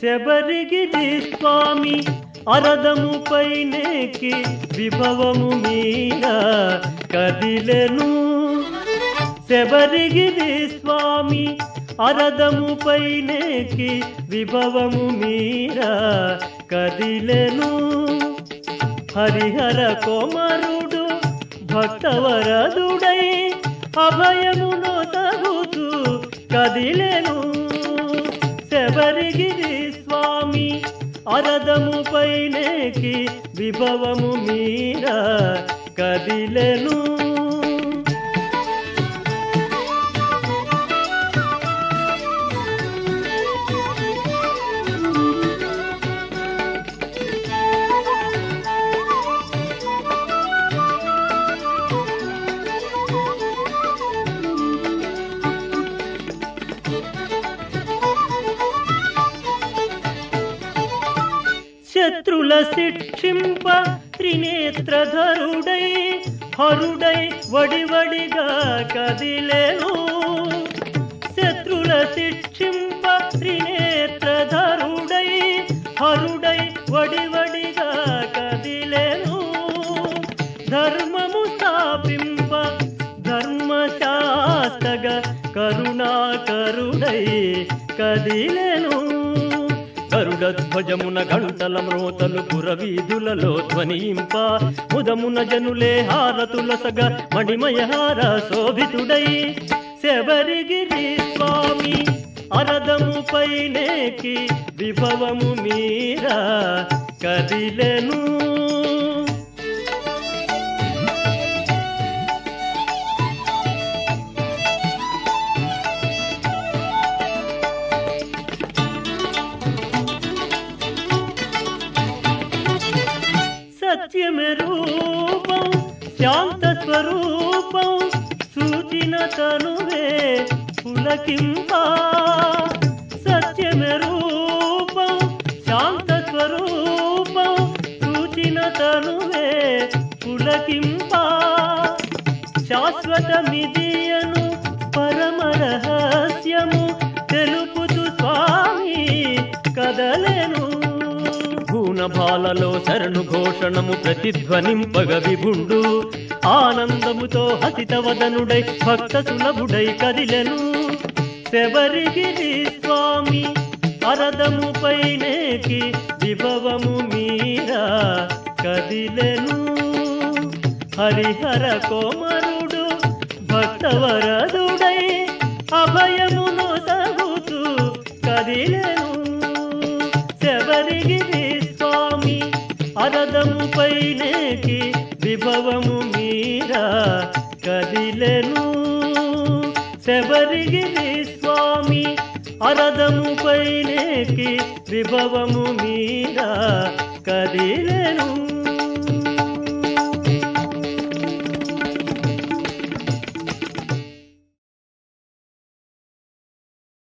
శబరిగిరి స్వామి అరదము పైనేకి విభవము మీర కదిలెను శబరిగిరి స్వామి అరదము పైనేకి విభవము మీర కదిలెను హరిహర కోమరుడు భక్తవరదుడై అభయమును తగుతూ కదిలెను శబరిగిరి స్వామి అరదము పైనేకి విభవము మీర కదిలెను శత్రుల శిక్షింప త్రినేత్రధరుడై హరుడై వడివడిగా కదిలేను శత్రుల శిక్షింప త్రినేత్రధరుడై హరుడై వడివడిగా కదిలేను ధర్మము స్థాపింప ధర్మశాస్త్రగ కరుణాకరుడై కదిలేను గరుడధ్వజమున గంటల మ్రోతలు పురవీధులలో ధ్వనింప ముదమున జనులే హారతులసగ మణిమయహార శోభితుడై శబరిగిరి స్వామి అరదము పైనేకి విభవము మీర కదిలెను సత్యమే రూపం శాంత స్వరూపం సూచిన తనువే పులకింప సత్యమే రూపం శాంత స్వరూపం సూచిన తనువే పులకింప శాశ్వతమిదియను పరమ రహస్యము తెలుపుతూ స్వామి కదలెను గుణభాలలో శరణు ఘోషణము ప్రతిధ్వనింపగ విభుండు ఆనందముతో హసిత వదనుడై భక్త సులభుడై కదిలెను శబరిగిరి స్వామి అరదము పైనేకి విభవము మీర కదిలెను హరిహర కోమరుడు భక్తవరదుడై అభయమును తగుతూ కదిలెను శబరిగిరి స్వామి అరదము పైనేకి విభవము మీర కదిలెను శబరిగిరి స్వామి అరదము పైనేకి విభవము మీర